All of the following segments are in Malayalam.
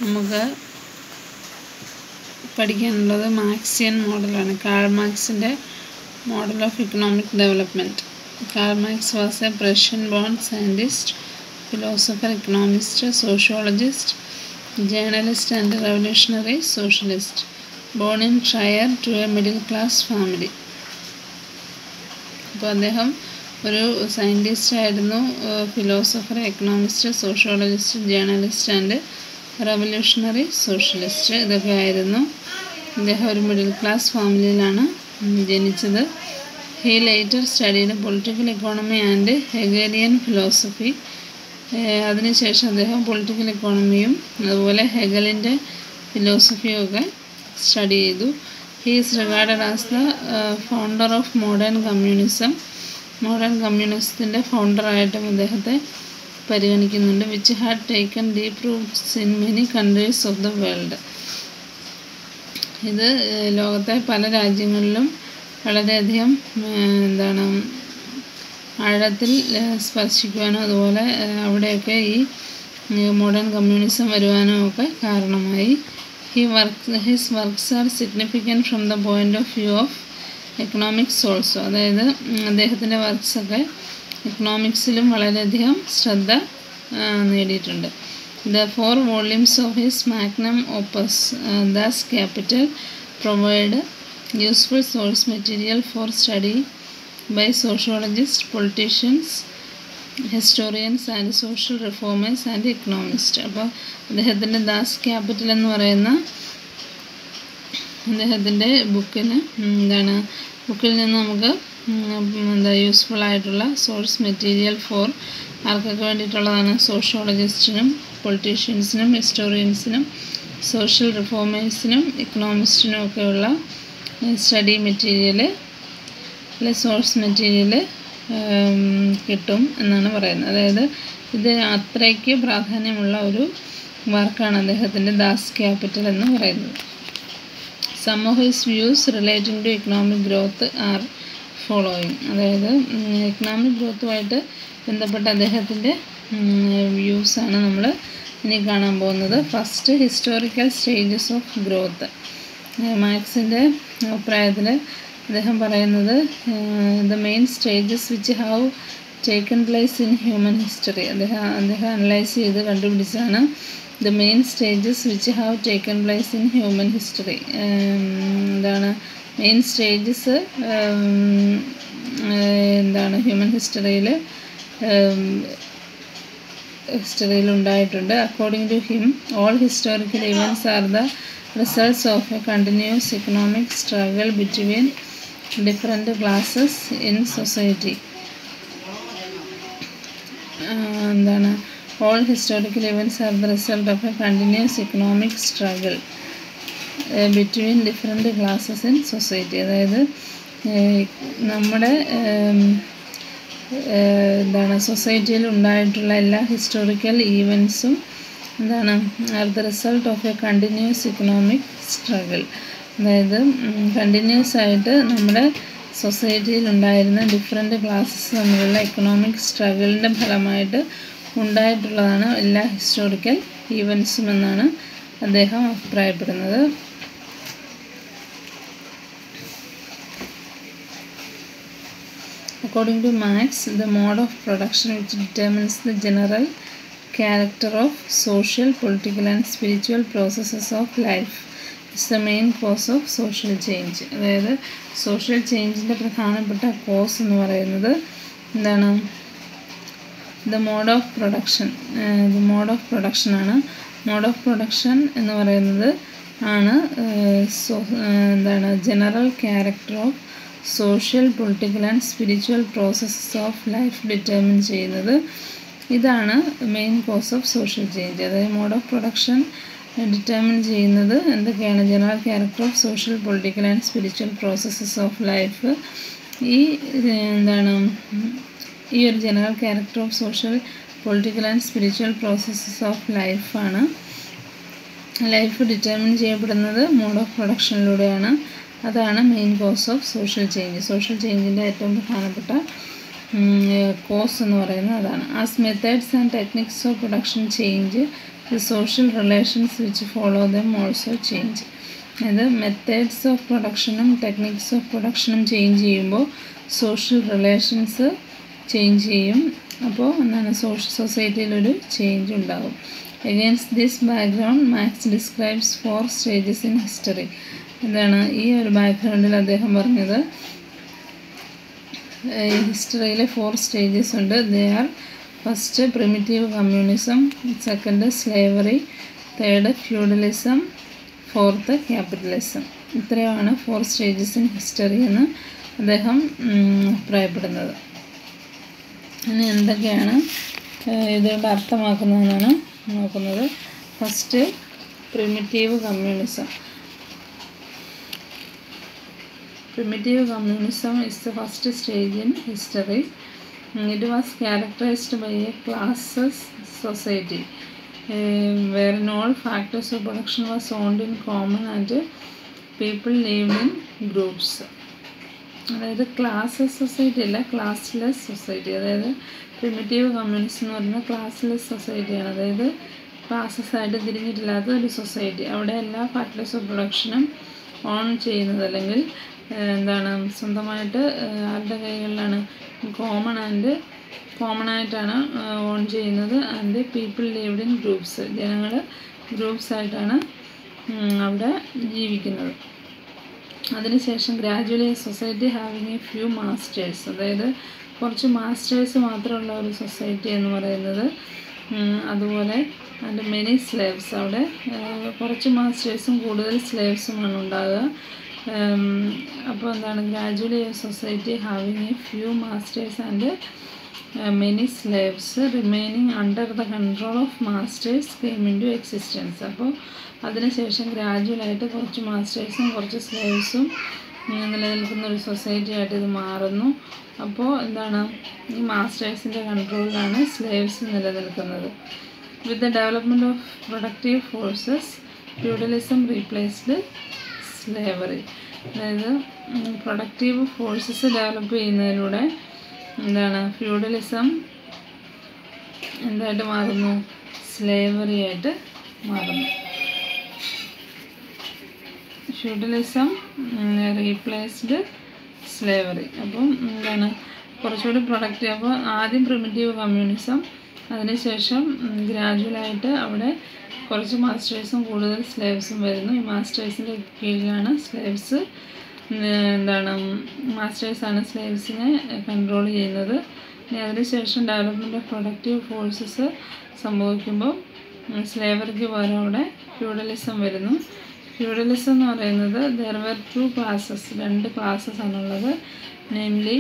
നമുക്ക് പഠിക്കാനുള്ളത് മാക്സിയൻ മോഡലാണ് കാൾ മാർക്സിൻ്റെ model of economic development Karl Marx was a Prussian born scientist philosopher economist sociologist journalist and revolutionary socialist born in Trier to a middle class family അപ്പോൾ അദ്ദേഹം ഒരു സയൻറ്റിസ്റ്റ് ആയിരുന്നു philosopher economist sociologist journalist and revolutionary socialist ഇതൊക്കെ ആയിരുന്നു അദ്ദേഹം ഒരു മിഡിൽ ക്ലാസ് ഫാമിലിയിലാണ് ജനിച്ചത് he later studied political economy and Hegelian philosophy അതിനുശേഷം അദ്ദേഹം പൊളിറ്റിക്കൽ എക്കോണമിയും അതുപോലെ ഹെഗലിൻ്റെ ഫിലോസഫിയും ഒക്കെ സ്റ്റഡി ചെയ്തു he is regarded as the founder of modern communism modern കമ്മ്യൂണിസത്തിൻ്റെ ഫൗണ്ടറായിട്ടും അദ്ദേഹത്തെ പരിഗണിക്കുന്നുണ്ട് which had taken deep roots in many countries of the world ഇത് ലോകത്തെ പല രാജ്യങ്ങളിലും വളരെയധികം എന്താണ് ആഴത്തിൽ സ്പർശിക്കുവാനും അതുപോലെ അവിടെയൊക്കെ ഈ മോഡേൺ കമ്മ്യൂണിസം വരുവാനും ഒക്കെ കാരണമായി he work his works are significant from the point of view of economics also അതായത് അദ്ദേഹത്തിൻ്റെ വർക്ക്സൊക്കെ എക്കണോമിക്സിലും വളരെയധികം ശ്രദ്ധ നേടിയിട്ടുണ്ട് the four volumes of his magnum opus Das Kapital provide useful source material for study by sociologist politicians historians and social reformers and economist അപ്പോൾ അദ്ദേഹത്തിൻ്റെ ദാസ് ക്യാപിറ്റൽ എന്ന് പറയുന്ന അദ്ദേഹത്തിൻ്റെ ബുക്കിന് എന്താണ് ബുക്കിൽ നിന്ന് നമുക്ക് എന്താ യൂസ്ഫുൾ ആയിട്ടുള്ള സോഴ്സ് മെറ്റീരിയൽ ഫോർ ആർക്കൊക്കെ വേണ്ടിയിട്ടുള്ളതാണ് സോഷ്യോളജിസ്റ്റിനും പൊളിറ്റീഷ്യൻസിനും ഹിസ്റ്റോറിയൻസിനും സോഷ്യൽ റിഫോമേഴ്സിനും എക്കണോമിസ്റ്റിനും ഒക്കെയുള്ള സ്റ്റഡി മെറ്റീരിയൽ അല്ലെ സോഴ്സ് മെറ്റീരിയൽ കിട്ടും എന്നാണ് പറയുന്നത് അതായത് ഇത് അത്രയ്ക്ക് പ്രാധാന്യമുള്ള ഒരു വർക്കാണ് അദ്ദേഹത്തിൻ്റെ ദാസ് ക്യാപിറ്റൽ എന്ന് പറയുന്നത് some of his views relating to economic growth are following അതായത് എക്കണോമിക് ഗ്രോത്തുമായിട്ട് ബന്ധപ്പെട്ട അദ്ദേഹത്തിൻ്റെ വ്യൂസാണ് നമ്മൾ ഇനി കാണാൻ പോകുന്നത് first historical stages of growth മാർക്സിൻ്റെ അഭിപ്രായത്തിൽ അദ്ദേഹം പറയുന്നത് the main stages which have taken place in human history അദ്ദേഹം അദ്ദേഹം അനലൈസ് ചെയ്ത് കണ്ടുപിടിച്ചതാണ് the main stages which have taken place in human history എന്താണ് മെയിൻ സ്റ്റേജസ് എന്താണ് ഹ്യൂമൻ ഹിസ്റ്ററിയിൽ ഹിസ്റ്ററിയിൽ ഉണ്ടായിട്ടുണ്ട് according to him all historical events are the results of a continuous economic struggle between different classes in society എന്താണ് all historical events are the result of a continuous economic struggle between different classes in society അതായത് നമ്മുടെ എന്താണ് സൊസൈറ്റിയിൽ ഉണ്ടായിട്ടുള്ള എല്ലാ ഹിസ്റ്റോറിക്കൽ ഈവൻസും എന്താണ് are the result of a continuous economic struggle അതായത് കണ്ടിന്യൂസ് ആയിട്ട് നമ്മുടെ സൊസൈറ്റിയിൽ ഉണ്ടായിരുന്ന ഡിഫറെൻറ്റ് ക്ലാസ്സസ് തമ്മിലുള്ള എക്കണോമിക് സ്ട്രഗിളിൻ്റെ ഫലമായിട്ട് ഉണ്ടായിട്ടുള്ളതാണ് എല്ലാ ഹിസ്റ്റോറിക്കൽ ഈവൻസും എന്നാണ് അദ്ദേഹം അഭിപ്രായപ്പെടുന്നത് According to Marx, the mode of production which determines the general character of social, political and spiritual processes of life is the main cause of social change. അതായത് സോഷ്യൽ ചേഞ്ചിൻ്റെ പ്രധാനപ്പെട്ട കോസ് എന്ന് പറയുന്നത് എന്താണ് the mode of production the mode of പ്രൊഡക്ഷനാണ് മോഡ് ഓഫ് പ്രൊഡക്ഷൻ എന്ന് പറയുന്നത് ആണ് എന്താണ് general character of social political and spiritual processes of life determine ചെയ്യുന്നത് ഇതാണ് main cause of social change അതായത് മോഡ് ഓഫ് പ്രൊഡക്ഷൻ ഡിറ്റർമിൻ ചെയ്യുന്നത് എന്തൊക്കെയാണ് general character of social political and spiritual processes of life ഈ എന്താണ് ഈ ഒരു general character of social political and spiritual processes of ലൈഫാണ് ലൈഫ് ഡിറ്റർമിൻ ചെയ്യപ്പെടുന്നത് മോഡ് ഓഫ് പ്രൊഡക്ഷനിലൂടെയാണ് അതാണ് main cause of social change social ചേഞ്ചിൻ്റെ ഏറ്റവും പ്രധാനപ്പെട്ട കോസ് എന്ന് പറയുന്നത് അതാണ് as methods and techniques of production change the social relations which follow them also change അതായത് മെത്തേഡ്സ് ഓഫ് പ്രൊഡക്ഷനും ടെക്നിക്സ് ഓഫ് പ്രൊഡക്ഷനും ചേഞ്ച് ചെയ്യുമ്പോൾ സോഷ്യൽ റിലേഷൻസ് ചേഞ്ച് ചെയ്യും അപ്പോൾ എന്താണ് സോഷ്യൽ സൊസൈറ്റിയിലൊരു ചേഞ്ച് ഉണ്ടാകും against this background Marx describes four stages in history എന്താണ് ഈ ഒരു ബാക്ക്ഗ്രൗണ്ടിൽ അദ്ദേഹം പറഞ്ഞത് ഹിസ്റ്ററിയിൽ ഫോർ സ്റ്റേജസ് ഉണ്ട് they are first primitive communism second slavery third feudalism fourth capitalism ഇത്രയുമാണ് ഫോർ സ്റ്റേജസ് ഇൻ ഹിസ്റ്ററി എന്ന് അദ്ദേഹം അഭിപ്രായപ്പെടുന്നത് ഇനി എന്തൊക്കെയാണ് ഇതുകൊണ്ട് അർത്ഥമാക്കുന്നതെന്നാണ് നോക്കുന്നത് first primitive communism Primitive communism is the first stage in history. It was characterized by a classless society uh, wherein all factors of production was owned in common and people lived in groups. അതായത് ക്ലാസ്ലെസ് സൊസൈറ്റി അല്ല ക്ലാസ്ലെസ് സൊസൈറ്റി അതായത് പ്രിമിറ്റീവ് കമ്മ്യൂണിസം എന്ന് പറയുന്നത് ക്ലാസ്ലെസ് സൊസൈറ്റിയാണ് അതായത് ക്ലാസ്സസ് ആയിട്ട് തിരിഞ്ഞിട്ടില്ലാത്ത ഒരു സൊസൈറ്റി അവിടെ എല്ലാ ഫാക്ടേഴ്സ് ഓഫ് പ്രൊഡക്ഷനും ഓൺ ചെയ്യുന്നത് അല്ലെങ്കിൽ എന്താണ് സ്വന്തമായിട്ട് ആരുടെ കൈകളിലാണ് കോമൺ ആൻഡ് കോമൺ ആയിട്ടാണ് ഓൺ ചെയ്യുന്നത് and people lived in groups ജനങ്ങൾ ഗ്രൂപ്പ്സ് ആയിട്ടാണ് അവിടെ ജീവിക്കുന്നത് അതിനുശേഷം gradually society having a few masters അതായത് കുറച്ച് മാസ്റ്റേഴ്സ് മാത്രമുള്ള ഒരു സൊസൈറ്റി എന്ന് പറയുന്നത് അതുപോലെ ആൻഡ് മെനി സ്ലേവ്സ് അവിടെ കുറച്ച് മാസ്റ്റേഴ്സും കൂടുതൽ സ്ലേവ്സുമാണ് ഉണ്ടാകുക അപ്പോൾ എന്താണ് gradually society having a few masters and many slaves remaining under the control of masters came into existence അപ്പോൾ അതിനുശേഷം ഗ്രാജുവലായിട്ട് കുറച്ച് മാസ്റ്റേഴ്സും കുറച്ച് സ്ലേവ്സും നിലനിൽക്കുന്ന ഒരു സൊസൈറ്റി ആയിട്ട് ഇത് മാറുന്നു അപ്പോൾ എന്താണ് ഈ മാസ്റ്റേഴ്സിൻ്റെ കൺട്രോളിലാണ് സ്ലേവ്സ് നിലനിൽക്കുന്നത് with the development of productive forces feudalism replaced slavery അതായത് പ്രൊഡക്റ്റീവ് ഫോഴ്സസ് ഡെവലപ്പ് ചെയ്യുന്നതിലൂടെ എന്താണ് ഫ്യൂഡലിസം എന്തായിട്ട് മാറുന്നു സ്ലേവറി ആയിട്ട് മാറുന്നു ഫ്യൂഡലിസം റീപ്ലേസ്ഡ് സ്ലേവറി അപ്പം എന്താണ് കുറച്ചുകൂടി പ്രൊഡക്റ്റീവ് അപ്പോൾ ആദ്യം പ്രിമിറ്റീവ് കമ്മ്യൂണിസം അതിനുശേഷം ഗ്രാജുവലായിട്ട് അവിടെ കുറച്ച് മാസ്റ്റേഴ്സും കൂടുതൽ സ്ലേവ്സും വരുന്നു ഈ മാസ്റ്റേഴ്സിൻ്റെ കീഴിലാണ് സ്ലേവ്സ് എന്താണ് മാസ്റ്റേഴ്സാണ് സ്ലേവ്സിനെ കൺട്രോൾ ചെയ്യുന്നത് ഇനി അതിനുശേഷം ഡെവലപ്മെൻറ്റ് ഓഫ് പ്രൊഡക്റ്റീവ് ഫോഴ്സസ് സംഭവിക്കുമ്പോൾ സ്ലേവറിക്ക് പകരം അവിടെ ഫ്യൂഡലിസം വരുന്നു ഫ്യൂഡലിസം എന്ന് പറയുന്നത് ദർ വെർ ടു ക്ലാസ്സസ് രണ്ട് ക്ലാസ്സസ് ആണുള്ളത് namely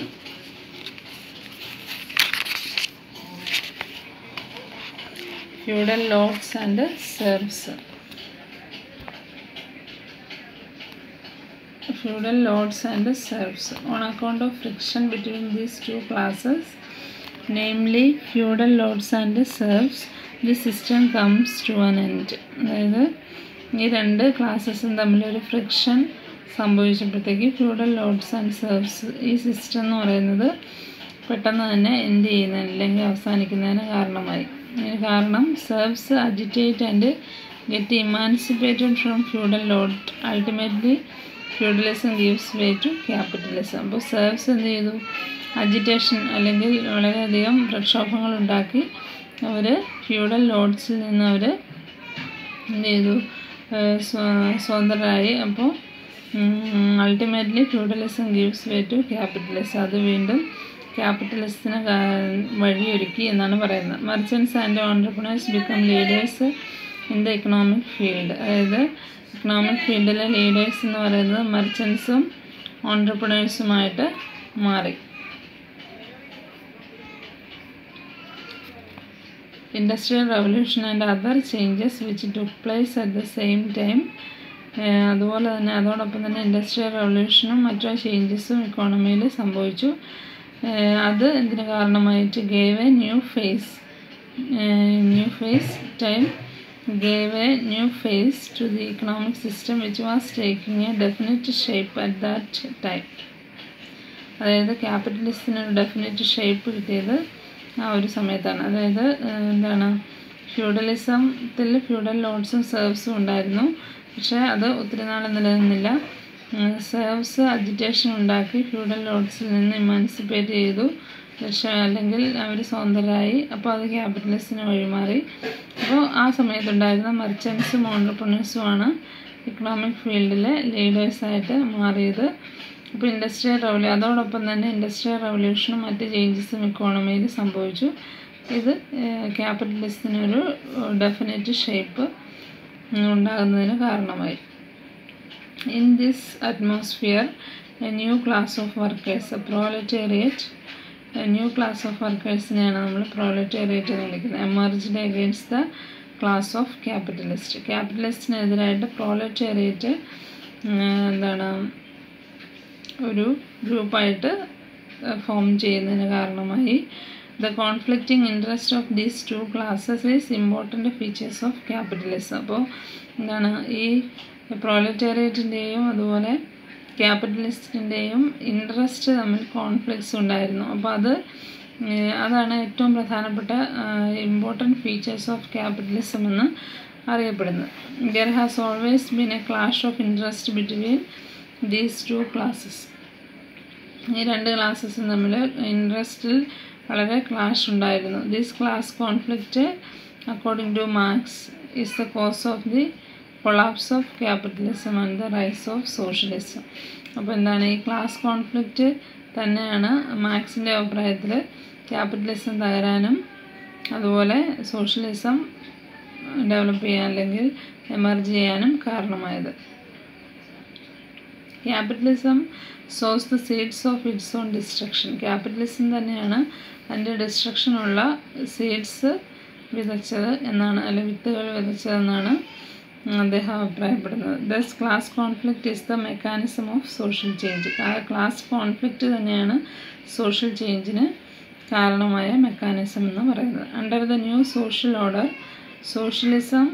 feudal lords and serfs. Feudal lords and serfs. On account of friction between these two classes, namely feudal lords and serfs, the system comes to an end. അതായത് ഈ രണ്ട് ക്ലാസ്സസും തമ്മിലൊരു ഫ്രിക്ഷൻ സംഭവിച്ചപ്പോഴത്തേക്ക് ഫ്യൂഡൽ ലോഡ്സ് ആൻഡ് സെർവ്സ് ഈ സിസ്റ്റം എന്ന് പറയുന്നത് പെട്ടെന്ന് തന്നെ എൻഡ് ചെയ്യുന്നതിന് അല്ലെങ്കിൽ അവസാനിക്കുന്നതിന് കാരണമായി ഇതിന് കാരണം serfs agitate and get emancipated from feudal lord ultimately feudalism gives way to capitalism അപ്പോൾ സെർവ്സ് എന്ത് ചെയ്തു അജിറ്റേഷൻ അല്ലെങ്കിൽ വളരെയധികം പ്രക്ഷോഭങ്ങൾ ഉണ്ടാക്കി അവർ ഫ്യൂഡൽ ലോഡ്സിൽ നിന്ന് അവർ എന്ത് ചെയ്തു സ്വതന്ത്രരായി അപ്പോൾ ultimately feudalism gives way to capitalism അത് വീണ്ടും ക്യാപിറ്റലിസത്തിന് വഴിയൊരുക്കി എന്നാണ് പറയുന്നത് merchants and entrepreneurs become leaders in the economic field അതായത് എക്കണോമിക് ഫീൽഡിലെ ലീഡേഴ്സ് എന്ന് പറയുന്നത് മർച്ചൻസും ഓൺടർപ്രണേഴ്സുമായിട്ട് മാറി industrial revolution and other changes which took place at the same time അതുപോലെ തന്നെ അതോടൊപ്പം തന്നെ ഇൻഡസ്ട്രിയൽ റവല്യൂഷനും മറ്റു ചേഞ്ചസും ഇക്കോണമിയിൽ സംഭവിച്ചു അത് എന്തിന് കാരണമായിട്ട് gave a new phase new phase time gave a new phase to the economic system which was taking a definite shape at that time അതായത് ക്യാപിറ്റലിസത്തിന് ഒരു ഡെഫിനറ്റ് ഷേപ്പ് കിട്ടിയത് ആ ഒരു സമയത്താണ് അതായത് എന്താണ് ഫ്യൂഡലിസത്തിൽ ഫ്യൂഡൽ ലോഡ്സും സെർവ്സും ഉണ്ടായിരുന്നു പക്ഷേ അത് ഒത്തിരി നാൾ നിലനിന്നില്ല സെർവ്സ് അജിറ്റേഷൻ ഉണ്ടാക്കി ഫ്യൂഡൽ ലോഡ്സിൽ നിന്ന് ഇമാൻസിപ്പേറ്റ് ചെയ്തു പക്ഷേ അല്ലെങ്കിൽ അവർ സ്വതന്ത്രരായി അപ്പോൾ അത് ക്യാപിറ്റലിസ്റ്റിന് വഴിമാറി അപ്പോൾ ആ സമയത്തുണ്ടായിരുന്ന മെർച്ചൻസും ഓണ്ടർപ്രണേഴ്സുമാണ് ഇക്കണോമിക് ഫീൽഡിലെ ലീഡേഴ്സായിട്ട് മാറിയത് അപ്പോൾ ഇൻഡസ്ട്രിയൽ റവല്യൂ അതോടൊപ്പം തന്നെ ഇൻഡസ്ട്രിയൽ റവല്യൂഷനും മറ്റ് ചേഞ്ചസും ഇക്കോണമിയിൽ സംഭവിച്ചു ഇത് ക്യാപിറ്റലിസത്തിനൊരു ഡെഫിനറ്റ് ഷേപ്പ് ഉണ്ടാകുന്നതിന് കാരണമായി in this atmosphere a new class of workers proletariat new class of വർക്കേഴ്സിനെയാണ് നമ്മൾ പ്രോലറ്റേറിയറ്റ് എന്ന് വിളിക്കുന്നത് emerged against the class of capitalist ക്യാപിറ്റലിസ്റ്റിനെതിരായിട്ട് പ്രോലറ്റേറിയറ്റ് എന്താണ് ഒരു ഗ്രൂപ്പായിട്ട് ഫോം ചെയ്യുന്നതിന് കാരണമായി the conflicting interest of these two classes is important features of capitalism അപ്പോൾ എന്താണ് ഈ പ്രോലറ്റേറിയറ്റിൻ്റെയും അതുപോലെ ക്യാപിറ്റലിസ്റ്റിൻ്റെയും ഇൻട്രസ്റ്റ് തമ്മിൽ കോൺഫ്ലിക്ട്സ് ഉണ്ടായിരുന്നു അപ്പോൾ അത് അതാണ് ഏറ്റവും പ്രധാനപ്പെട്ട ഇമ്പോർട്ടൻറ്റ് ഫീച്ചേഴ്സ് ഓഫ് ക്യാപിറ്റലിസം എന്ന് അറിയപ്പെടുന്നത് there has always been a clash of interest between these two classes ഈ രണ്ട് ക്ലാസ്സസും തമ്മിൽ ഇൻട്രസ്റ്റിൽ വളരെ ക്ലാഷ് ഉണ്ടായിരുന്നു this class conflict according to Marx is the cause of the collapse of capitalism and the rise of socialism അപ്പോൾ എന്താണ് ഈ ക്ലാസ് കോൺഫ്ലിക്റ്റ് തന്നെയാണ് മാർക്സിൻ്റെ അഭിപ്രായത്തിൽ ക്യാപിറ്റലിസം തകരാനും അതുപോലെ സോഷ്യലിസം ഡെവലപ്പ് ചെയ്യാൻ അല്ലെങ്കിൽ എമർജ് ചെയ്യാനും കാരണമായത് capitalism sows the seeds of its own destruction capitalism തന്നെയാണ് അതിൻ്റെ ഡിസ്ട്രക്ഷനുള്ള സീഡ്സ് വിതച്ചത് എന്നാണ് അല്ലെ വിത്തുകൾ വിതച്ചതെന്നാണ് അദ്ദേഹം അഭിപ്രായപ്പെടുന്നത് thus class conflict is the mechanism of social change ആ ക്ലാസ് കോൺഫ്ലിക്റ്റ് തന്നെയാണ് സോഷ്യൽ ചേഞ്ചിന് കാരണമായ മെക്കാനിസം എന്ന് പറയുന്നത് under the new social order socialism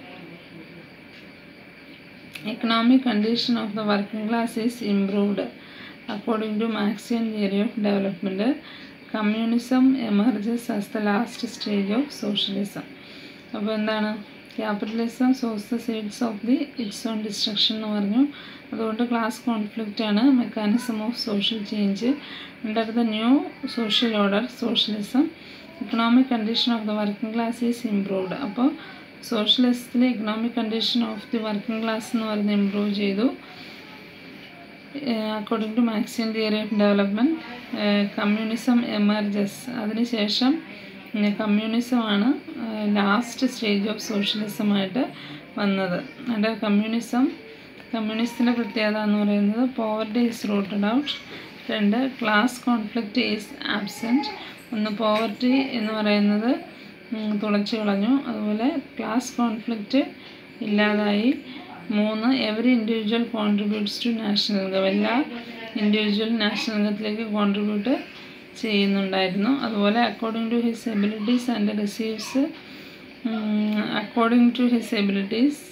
economic condition of the working class is improved according to Marxian theory of development communism emerges as the last stage of socialism അപ്പോൾ എന്താണ് capitalism sows the seeds of the its own destruction എന്ന് പറഞ്ഞു അതുകൊണ്ട് ക്ലാസ് കോൺഫ്ലിക്റ്റ് ആണ് mechanism of social change under the new social order socialism economic condition of the working class is improved അപ്പോൾ സോഷ്യലിസത്തിലെ economic condition of the working class എന്ന് പറയുന്നത് ഇമ്പ്രൂവ് ചെയ്തു according to Marxian theory of development communism emerges അതിനുശേഷം കമ്മ്യൂണിസമാണ് ലാസ്റ്റ് സ്റ്റേജ് ഓഫ് സോഷ്യലിസമായിട്ട് വന്നത് അണ്ടർ കമ്മ്യൂണിസം കമ്മ്യൂണിസത്തിൻ്റെ പ്രത്യേകത എന്ന് പറയുന്നത് പോവർട്ടി ഈസ് റൂട്ടഡ് ഔട്ട് രണ്ട് ക്ലാസ് കോൺഫ്ലിക്റ്റ് ഈസ് ആബ്സെൻറ്റ് ഒന്ന് പോവർട്ടി എന്ന് പറയുന്നത് തുളച്ചു കളഞ്ഞു അതുപോലെ ക്ലാസ് കോൺഫ്ലിക്റ്റ് ഇല്ലാതായി മൂന്ന് every individual contributes to national income എല്ലാ ഇൻഡിവിജ്വൽ നാഷണൽ ഇൻകത്തിലേക്ക് കോൺട്രിബ്യൂട്ട് ചെയ്യുന്നുണ്ടായിരുന്നു അതുപോലെ according to his abilities and receives according to his abilities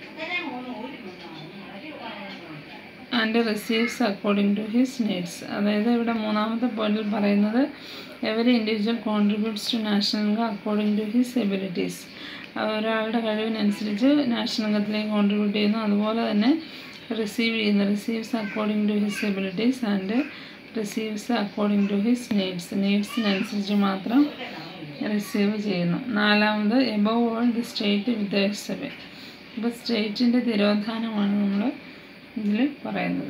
and receives according to his needs അതായത് ഇവിടെ മൂന്നാമത്തെ പോയിന്റിൽ പറയുന്നത് every individual contributes to national income according to his abilities ഒരാളുടെ കഴിവിനനുസരിച്ച് നാഷണൽ ഇൻകത്തിലേക്ക് കോൺട്രിബ്യൂട്ട് ചെയ്യുന്നു അതുപോലെ തന്നെ റിസീവ് ചെയ്യുന്നു receives according to his abilities and receives according to his needs നീഡ്സിനനുസരിച്ച് മാത്രം റിസീവ് ചെയ്യുന്നു നാലാമത് എബവ് ഓൾ ദി സ്റ്റേറ്റ് വിദേശസഭ അപ്പോൾ സ്റ്റേറ്റിൻ്റെ തിരോധാനമാണ് നമ്മൾ ഇതിൽ പറയുന്നത്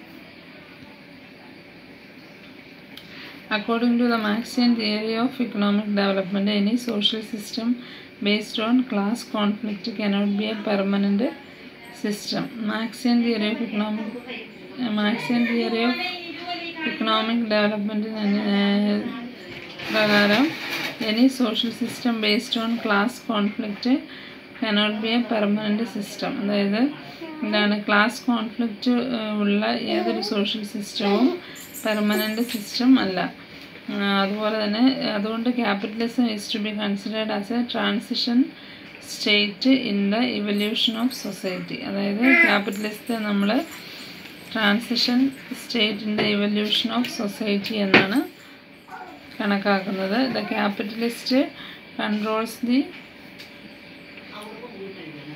According to the Marxian theory of economic development, any social system based on class conflict cannot be a permanent system. Marxian theory of economic uh, Marxian theory of economic development uh, പ്രകാരം any social system based on class conflict cannot be a permanent system അതായത് എന്താണ് ക്ലാസ് കോൺഫ്ലിക്റ്റ് ഉള്ള ഏതൊരു സോഷ്യൽ സിസ്റ്റവും പെർമനൻ്റ് സിസ്റ്റം അല്ല അതുപോലെ തന്നെ അതുകൊണ്ട് capitalism is to be considered as a transition state in the evolution of society അതായത് ക്യാപിറ്റലിസത്തെ നമ്മൾ transition state in the evolution of society എന്നാണ് കണക്കാക്കുന്നത് the capitalist controls the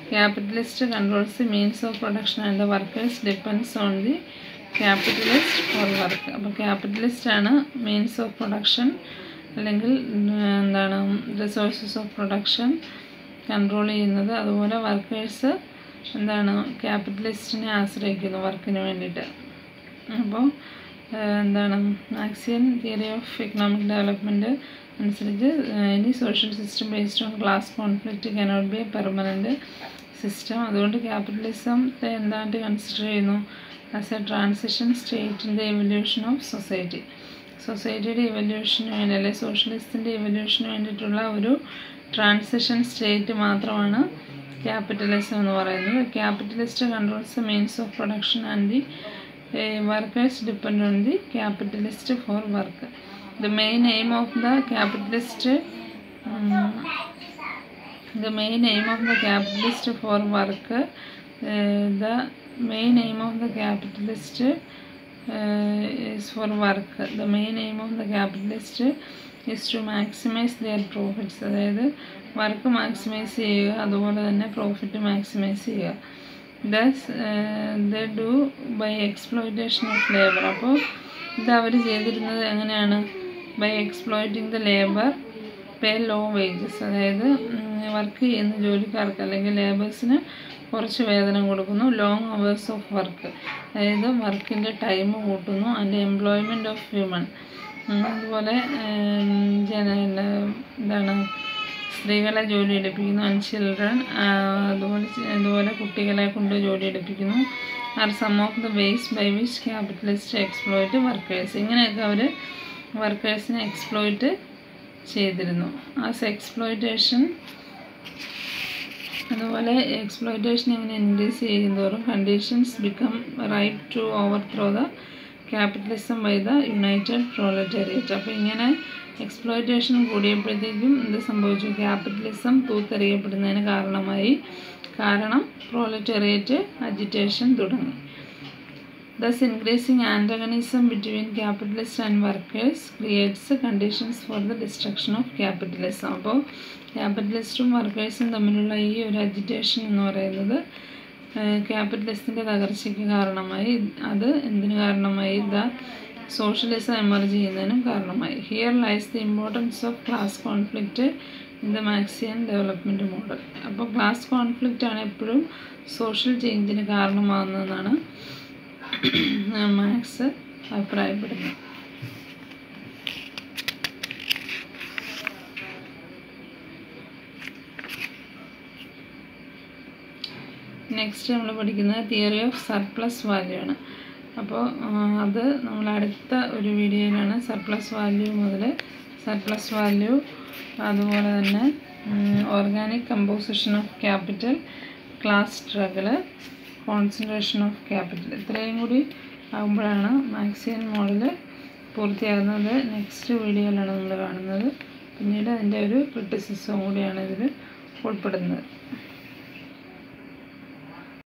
capitalist controls means of production and the workers depends on the capitalist for work അപ്പോൾ ക്യാപിറ്റലിസ്റ്റ് ആണ് മീൻസ് ഓഫ് പ്രൊഡക്ഷൻ അല്ലെങ്കിൽ ഉം, എന്താണ് റിസോഴ്സസ് ഓഫ് പ്രൊഡക്ഷൻ കൺട്രോൾ ചെയ്യുന്നത് അതുപോലെ വർക്കേഴ്സ് എന്താണ് ക്യാപിറ്റലിസ്റ്റിനെ ആശ്രയിക്കുന്നു വർക്കിന് വേണ്ടിയിട്ട് അപ്പോൾ എന്താണ് Marxian theory of economic development അനുസരിച്ച് any social system based on class conflict cannot be a permanent system അതുകൊണ്ട് ക്യാപിറ്റലിസത്തെ എന്തായിട്ട് കൺസിഡർ ചെയ്യുന്നു as a transition state in the evolution of society സൊസൈറ്റിയുടെ ഇവല്യൂഷന് വേണ്ടി അല്ലെങ്കിൽ സോഷ്യലിസത്തിൻ്റെ ഇവല്യൂഷന് വേണ്ടിയിട്ടുള്ള ഒരു ട്രാൻസിഷൻ സ്റ്റേറ്റ് മാത്രമാണ് ക്യാപിറ്റലിസം എന്ന് പറയുന്നത് capitalist controls means of production and the workers depend on the capitalist for work the main aim of the capitalist the main aim of the capitalist for work uh, the main aim of the capitalist uh, is for work the main aim of the capitalist is to maximize their profits അതായത് വർക്ക് മാക്സിമൈസ് ചെയ്യുക അതുപോലെ തന്നെ പ്രോഫിറ്റ് മാക്സിമൈസ് ചെയ്യുക thus the do by exploitation of labour അപ്പോൾ ഇത് അവർ ചെയ്തിരുന്നത് എങ്ങനെയാണ് by exploiting the labour pay low wages അതായത് വർക്ക് ചെയ്യുന്ന ജോലിക്കാർക്ക് അല്ലെങ്കിൽ ലേബേഴ്സിന് കുറച്ച് വേതനം കൊടുക്കുന്നു ലോങ് അവേഴ്സ് ഓഫ് വർക്ക് അതായത് വർക്കിൻ്റെ ടൈം കൂട്ടുന്നു ആൻഡ് എംപ്ലോയ്മെൻറ്റ് ഓഫ് ഹ്യൂമൻ അതുപോലെ ഉം, ജന എന്താണ് സ്ത്രീകളെ ജോലി എടുപ്പിക്കുന്നു ആൻഡ് ചിൽഡ്രൻ അതുപോലെ ചെ- അതുപോലെ കുട്ടികളെ കൊണ്ട് ജോലി എടുപ്പിക്കുന്നു are some of the ways by which capitalist exploit workers ഇങ്ങനെയൊക്കെ അവർ വർക്കേഴ്സിനെ എക്സ്പ്ലോയിറ്റ് ചെയ്തിരുന്നു ആസ് എക്സ്പ്ലോയിറ്റേഷൻ അതുപോലെ എക്സ്പ്ലോയിറ്റേഷൻ എങ്ങനെ ഇൻക്രീസ് ചെയ്യുന്നതോറും conditions become right to overthrow the capitalism by the united proletariat അപ്പോൾ ഇങ്ങനെ എക്സ്പ്ലോയിറ്റേഷൻ കൂടിയപ്പോഴത്തേക്കും എന്ത് സംഭവിച്ചു ക്യാപിറ്റലിസം തൂത്തെറിയപ്പെടുന്നതിന് കാരണമായി കാരണം പ്രോലറ്റേറിയറ്റ് അജിറ്റേഷൻ തുടങ്ങി Thus, increasing antagonism between capitalists and workers creates conditions for the destruction of capitalism. അപ്പോൾ ക്യാപിറ്റലിസ്റ്റും വർക്കേഴ്സും തമ്മിലുള്ള ഈ ഒരു അജിറ്റേഷൻ എന്ന് പറയുന്നത് ക്യാപിറ്റലിസ്റ്റിൻ്റെ തകർച്ചയ്ക്ക് കാരണമായി അത് എന്തിനു കാരണമായി ദ സോഷ്യലിസം എമർജ് ചെയ്യുന്നതിനും കാരണമായി here lies the importance of class conflict in the Marxian development model അപ്പോൾ ക്ലാസ് കോൺഫ്ലിക്റ്റ് ആണ് എപ്പോഴും സോഷ്യൽ ചേഞ്ചിന് കാരണമാകുന്നതെന്നാണ് മാക്സ് അഭിപ്രായപ്പെടുന്നു നെക്സ്റ്റ് നമ്മൾ പഠിക്കുന്നത് തിയറി ഓഫ് സർപ്ലസ് വാല്യൂ ആണ് അപ്പോൾ അത് നമ്മൾ അടുത്ത ഒരു വീഡിയോയിലാണ് സർപ്ലസ് വാല്യൂ മുതൽ സർപ്ലസ് വാല്യൂ അതുപോലെ തന്നെ organic composition of capital class struggle concentration of capital ഇത്രയും കൂടി ആകുമ്പോഴാണ് മാക്സിയൻ മോഡൽ പൂർത്തിയാകുന്നത് നെക്സ്റ്റ് വീഡിയോയിലാണ് നമ്മൾ കാണുന്നത് പിന്നീട് അതിൻ്റെ ഒരു ക്രിറ്റിസിസവും കൂടിയാണ് ഇതിൽ ഉൾപ്പെടുന്നത്